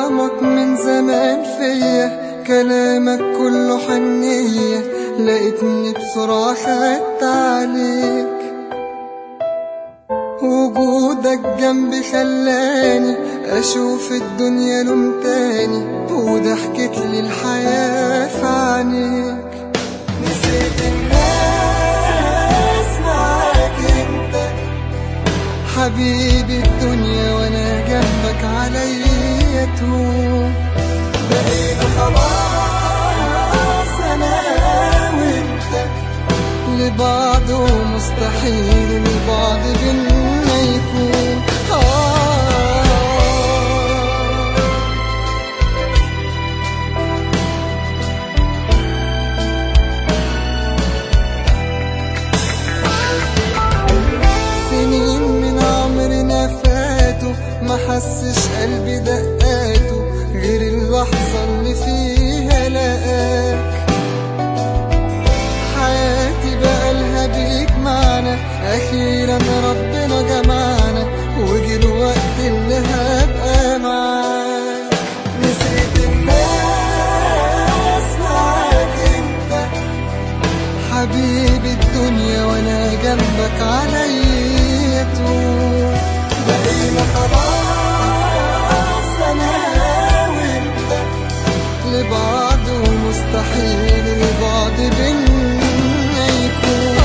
غرامك من زمان فيا كلامك كله حنية لقيتني بسرعة خدت عليك وجودك جنبي خلاني أشوف الدنيا لون تاني وضحكت لي الحياة في عينيك نسيت الناس معاك انت حبيبي الدنيا وانا جنبك عليا توب بقينا خلاص انا وانت لبعض ومستحيل البعد بينا يكون آه سنين من عمرنا فاتوا ما حسش قلبي دقاته غير اللحظة اللي فيها لقاك حياتي بقالها بيك معنا أخيرا ربنا جمعنا وجي الوقت اللي هبقى معاك نسيت الناس معاك انت حبيبي الدنيا وانا جنبك عليا طول بقينا خلاص انا وانت لبعض ومستحيل البعد بينا يكون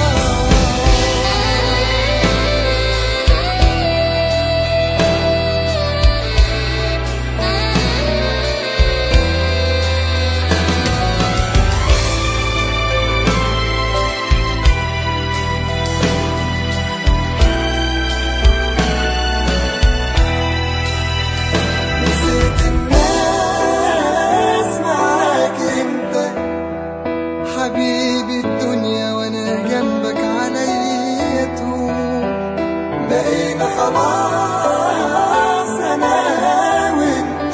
نسيت الناس معاك انت حبيبي الدنيا وانا جنبك عليا طول بقينا خلاص انا وانت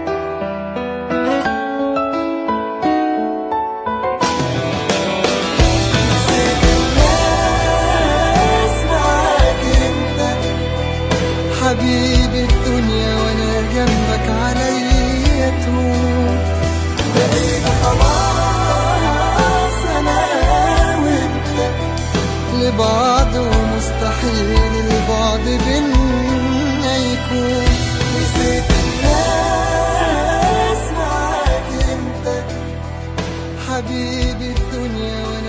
نسيت الناس معاك انت حبيبي الدنيا وانا جنبك عليا طول بقينا خلاص انا وانت لبعض ومستحيل البعد بينا يكون نسيت الناس معاك انت حبيبي الدنيا وانا